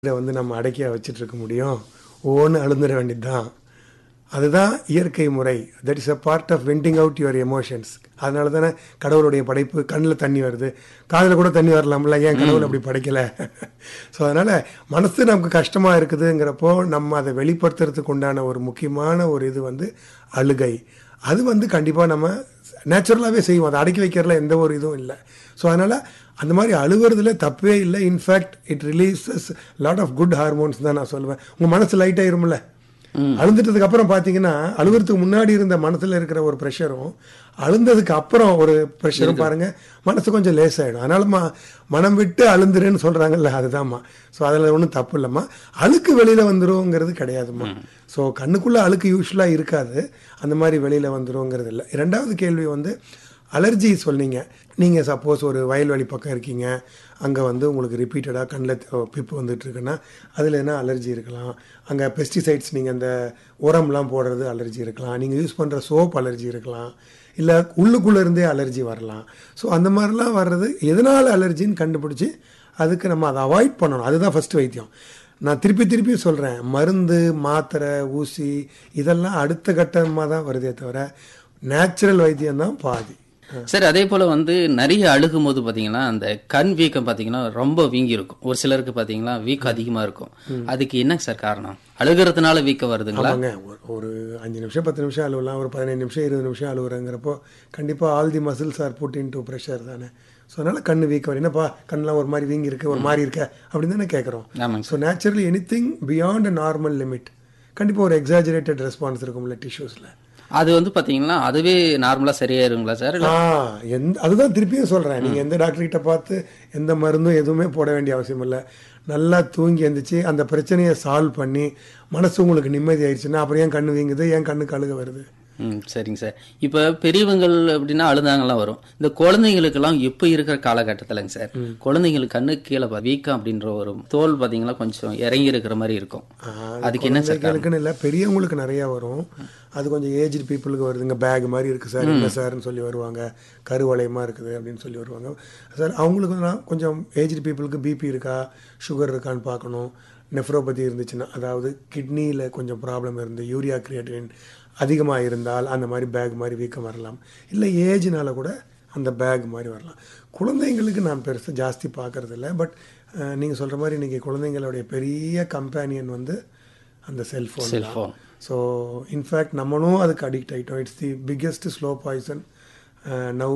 இதை வந்து நம்ம அடக்கியா வச்சுட்டு இருக்க முடியும் ஓன்னு அழுந்துட வேண்டியதுதான் அதுதான் இயற்கை முறை that is a part of venting out your emotions அதனால தானே கடவுளுடைய படைப்பு கண்ணில் தண்ணி வருது காதில் கூட தண்ணி வரலாம்ல ஏன் கடவுள் அப்படி படைக்கல ஸோ அதனால மனசு நமக்கு கஷ்டமாக இருக்குதுங்கிறப்போ நம்ம அதை வெளிப்படுத்துறதுக்கு உண்டான ஒரு முக்கியமான ஒரு இது வந்து அழுகை அது வந்து கண்டிப்பாக நம்ம நேச்சுரலாகவே செய்வோம் அதை அடக்கி வைக்கிறதுல எந்த ஒரு இதுவும் இல்லை ஸோ அதனால் அந்த மாதிரி அழுகுறதுல தப்பே இல்லை in fact it releases lot of good hormones தான் நான் சொல்லுவேன் உங்கள் மனசு லைட் ஆயிரும்ல அழுந்துட்டதுக்கு அப்புறம் பார்த்தீங்கன்னா அழுகுறதுக்கு முன்னாடி இருந்த மனசுல இருக்கிற ஒரு ப்ரெஷரும் அழுந்ததுக்கு அப்புறம் ஒரு ப்ரெஷரும் பாருங்க மனசு கொஞ்சம் லேசாயிடும் அதனால ம மனம் விட்டு அழுந்துருன்னு சொல்றாங்கல்ல அதுதான்மா ஸோ அதில் ஒன்றும் தப்பு இல்லைம்மா அழுக்கு வெளியில வந்துருங்கிறது கிடையாதும்மா ஸோ கண்ணுக்குள்ள அழுக்கு யூஸ்வலாக இருக்காது அந்த மாதிரி வெளியில வந்துருங்கிறது இல்லை இரண்டாவது கேள்வி வந்து அலர்ஜி சொன்னீங்க நீங்கள் சப்போஸ் ஒரு வயல்வெளி பக்கம் இருக்கீங்க அங்கே வந்து உங்களுக்கு ரிப்பீட்டடாக கண்ணில் பிப்பு வந்துட்டு இருக்குன்னா அதில் என்ன அலர்ஜி இருக்கலாம் அங்கே பெஸ்டிசைட்ஸ் நீங்கள் அந்த உரம்லாம் போடுறது அலர்ஜி இருக்கலாம் நீங்கள் யூஸ் பண்ணுற சோப் அலர்ஜி இருக்கலாம் இல்லை உள்ளுக்குள்ளே இருந்தே அலர்ஜி வரலாம் ஸோ அந்த மாதிரிலாம் வர்றது எதனால் அலர்ஜின்னு கண்டுபிடிச்சி அதுக்கு நம்ம அதை அவாய்ட் பண்ணணும் அதுதான் ஃபஸ்ட்டு வைத்தியம் நான் திருப்பி திருப்பி சொல்கிறேன் மருந்து மாத்திரை ஊசி இதெல்லாம் அடுத்த கட்டமாக தான் வருதே தவிர நேச்சுரல் வைத்தியம் தான் பாதி சரி அதே போல வந்து நிறைய அழுகும் போது பாத்தீங்கன்னா அந்த கண் வீக்கம் பாத்தீங்கன்னா ரொம்ப வீங்கி இருக்கும் ஒரு சிலருக்கு பாத்தீங்கன்னா வீக்கம் அதிகமா இருக்கும் அதுக்கு என்ன சார் காரணம் அழுகிறதுனால வீக்கம் வருதுங்களா ஆமாங்க ஒரு- ஒரு அஞ்சு நிமிஷம் பத்து நிமிஷம் அழுவலாம் ஒரு பதினைந்து நிமிஷம் இருபது நிமிஷம் அழுகுறங்கிறப்போ கண்டிப்பாக all the muscles are put into pressure தானே ஸோ அதனால் கண்ணு வீக்க வரும் என்னப்பா கண்ணெலாம் ஒரு மாதிரி வீங்கி இருக்கு ஒரு மாதிரி இருக்க அப்படின்னு தானே கேட்குறோம் ஆமாங்க so naturally anything beyond a normal limit கண்டிப்பாக ஒரு எக்ஸாஜரேட்டட் ரெஸ்பான்ஸ் இருக்கும்ல டிஷ்யூஸில் அது வந்து பாத்தீங்கன்னா அதுவே நார்மலா சரியாயிருங்களா சார் இல்ல ஆ எந்த அதுதான் திருப்பியும் சொல்கிறேன் நீங்கள் எந்த டாக்டர் கிட்ட பார்த்து எந்த மருந்தும் எதுவுமே போட வேண்டிய அவசியம் இல்லை நல்லா தூங்கி எந்திரிச்சு அந்த பிரச்சனையை சால்வ் பண்ணி மனசு உங்களுக்கு நிம்மதி ஆயிடுச்சுன்னா அப்புறம் ஏன் கண்ணு வீங்குது ஏன் கண்ணு கழுக வருது ம் சரிங்க சார் இப்ப பெரியவங்கள் அப்படின்னா அழுதாங்கலாம் வரும் இந்த குழந்தைங்களுக்கெல்லாம் இப்ப இருக்கிற காலகட்டத்திலங்க சார் குழந்தைங்களுக்கு கண்ணு கீழே பா- வீக்கம் அப்படின்ற ஒரு தோல் பாத்தீங்கன்னா கொஞ்சம் இறங்கி இருக்கிற மாதிரி இருக்கும் அதுக்கு என்ன சார் காரணம்? குழந்தைகளுக்குன்னு இல்லை பெரியவங்களுக்கு நிறைய வரும் அது கொஞ்சம் ஏஜ்டு பீப்புளுக்கு வருதுங்க பேக் மாதிரி இருக்குது சார் என்ன சார்னு சொல்லி வருவாங்க கருவளையமாக இருக்குது அப்படின்னு சொல்லி வருவாங்க சார் அவங்களுக்கு நான் கொஞ்சம் ஏஜ்டு பீப்புளுக்கு பிபி இருக்கா சுகர் இருக்கான்னு பார்க்கணும் நெஃப்ரோபதி இருந்துச்சுன்னா அதாவது கிட்னியில் கொஞ்சம் ப்ராப்ளம் இருந்து யூரியா கிரியேட்டின் அதிகமாக இருந்தால் அந்த மாதிரி பேக் மாதிரி வீக்கம் வரலாம் இல்லை ஏஜ்னால கூட அந்த பேக் மாதிரி வரலாம் குழந்தைங்களுக்கு நான் பெருசாக ஜாஸ்தி பார்க்கறது இல்லை பட் நீங்கள் சொல்கிற மாதிரி இன்றைக்கி குழந்தைங்களுடைய பெரிய கம்பேனியன் வந்து அந்த செல்ஃபோன் செல்போன் ஸோ இன்ஃபேக்ட் நம்மளும் அதுக்கு அடிக்ட் ஆகிட்டோம் it's the biggest slow poison now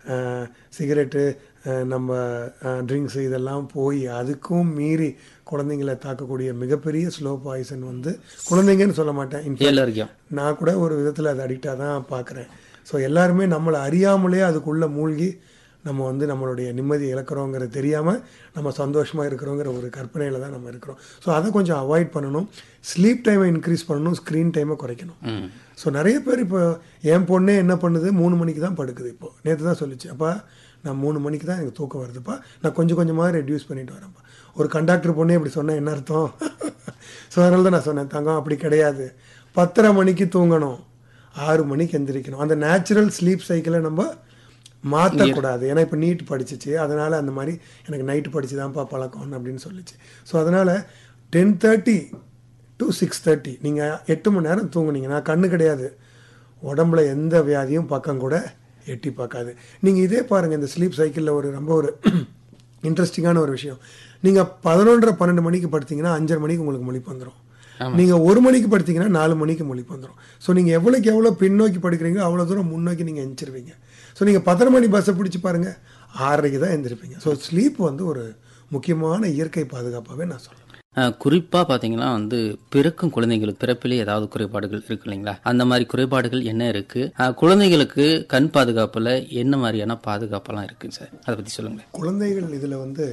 cigarette நம்ம ட்ரிங்க்ஸு இதெல்லாம் போய் அதுக்கும் மீறி குழந்தைங்களை தாக்கக்கூடிய மிகப்பெரிய ஸ்லோ பாய்சன் வந்து குழந்தைங்கன்னு சொல்ல மாட்டேன் இன்ஃபேக்ட் எல்லாருக்கும் நான் கூட ஒரு விதத்தில் அது அடிக்டாக தான் பார்க்குறேன் ஸோ எல்லாருமே நம்மளை அறியாமலே அதுக்குள்ளே மூழ்கி நம்ம வந்து நம்மளுடைய நிம்மதி இழக்கிறோங்கிறது தெரியாமல் நம்ம சந்தோஷமாக இருக்கிறோங்கிற ஒரு கற்பனையில் தான் நம்ம இருக்கிறோம் ஸோ அதை கொஞ்சம் அவாய்ட் பண்ணணும் ஸ்லீப் டைமை இன்க்ரீஸ் பண்ணணும் ஸ்க்ரீன் டைமை குறைக்கணும் ம் ஸோ நிறைய பேர் இப்போ என் பொண்ணே என்ன பண்ணுது மூணு மணிக்கு தான் படுக்குது இப்போ நேற்று தான் சொல்லிச்சு அப்பா நான் மூணு மணிக்கு தான் எனக்கு தூக்கம் வருதுப்பா நான் கொஞ்சம் கொஞ்சமாக ரெடியூஸ் பண்ணிட்டு வரேன்ப்பா ஒரு கண்டக்டர் பொண்ணே இப்படி சொன்னேன் என்ன அர்த்தம் ஸோ அதனால தான் நான் சொன்னேன் தங்கம் அப்படி கிடையாது பத்தரை மணிக்கு தூங்கணும் ஆறு மணிக்கு எந்திரிக்கணும் அந்த நேச்சுரல் ஸ்லீப் சைக்கிளை நம்ம மாற்றக்கூடாது ஏன்னா இப்போ நீட் படிச்சிச்சு அதனால் அந்த மாதிரி எனக்கு நைட்டு படிச்சு தான்ப்பா பழக்கம் அப்படின்னு சொல்லிச்சு ஸோ அதனால் ten thirty to six thirty நீங்கள் எட்டு மணி நேரம் தூங்குனீங்கன்னா கண்ணு கிடையாது உடம்புல எந்த வியாதியும் பக்கம் கூட எட்டி பார்க்காது நீங்கள் இதே பாருங்கள் இந்த ஸ்லீப் சைக்கிளில் ஒரு ரொம்ப ஒரு இன்ட்ரெஸ்டிங்கான ஒரு விஷயம் நீங்கள் பதினொன்றரை பன்னெண்டு மணிக்கு படுத்தீங்கன்னா அஞ்சரை மணிக்கு உங்களுக்கு முழிப்பு வந்துடும் நீங்கள் ஒரு மணிக்கு படுத்தீங்கன்னா நாலு மணிக்கு முழிப்பு வந்துடும் ஸோ நீங்கள் எவ்வளோக்கு எவ்வளோ பின்னோக்கி படுக்கிறீங்களோ அவ்வளோ தூரம் முன்னோக்கி நீங்கள் எந்திரிச்சிருவீங்க ஸோ நீங்கள் பத்தரை மணி பஸ்ஸை பிடிச்சி பாருங்கள் ஆறரைக்கு தான் எந்திரிப்பீங்க ஸோ ஸ்லீப் வந்து ஒரு முக்கியமான இயற்கை பாதுகாப்பாகவே நான் சொல்லுவேன் அஹ், குறிப்பா பாத்தீங்கன்னா வந்து பிறக்கும் குழந்தைங்களுக்கு பிறப்பிலே ஏதாவது குறைபாடுகள் இருக்கு இல்லைங்களா அந்த மாதிரி குறைபாடுகள் என்ன இருக்கு அஹ், குழந்தைகளுக்கு கண் பாதுகாப்புல என்ன மாதிரியான பாதுகாப்பெல்லாம் இருக்கு சார் அதை பத்தி சொல்லுங்க குழந்தைகள் இதில் வந்து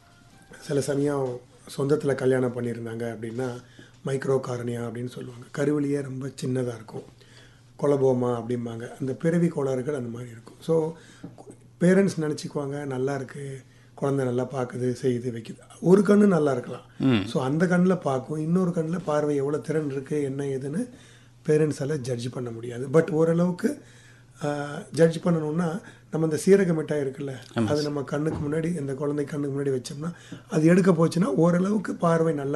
சில சமயம் சொந்தத்தில் கல்யாணம் பண்ணியிருந்தாங்க அப்படின்னா மைக்ரோ காரணியா அப்படின்னு சொல்லுவாங்க கருவிலியே ரொம்ப சின்னதாக இருக்கும் கொலபோமா அப்படிம்பாங்க அந்த பிறவி கோளாறுகள் அந்த மாதிரி இருக்கும் ஸோ பேரண்ட்ஸ் நினச்சிக்குவாங்க நல்லா இருக்கு குழந்தை நல்லா பார்க்குது செய்யுது வைக்குது ஒரு கண்ணு நல்லா இருக்கலாம் ஸோ அந்த கண்ணில் பார்க்கும் இன்னொரு கண்ணில் பார்வை எவ்வளோ திறன் இருக்குது என்ன ஏதுன்னு பேரண்ட்ஸால் ஜட்ஜ் பண்ண முடியாது பட் ஓரளவுக்கு ஜட்ஜ் பண்ணணும்னா நம்ம இந்த சீரக மிட்டாய் இருக்குல்ல அது நம்ம கண்ணுக்கு முன்னாடி இந்த குழந்தை கண்ணுக்கு முன்னாடி வச்சோம்னா அது எடுக்க போச்சுன்னா ஓரளவுக்கு பார்வை நல்லா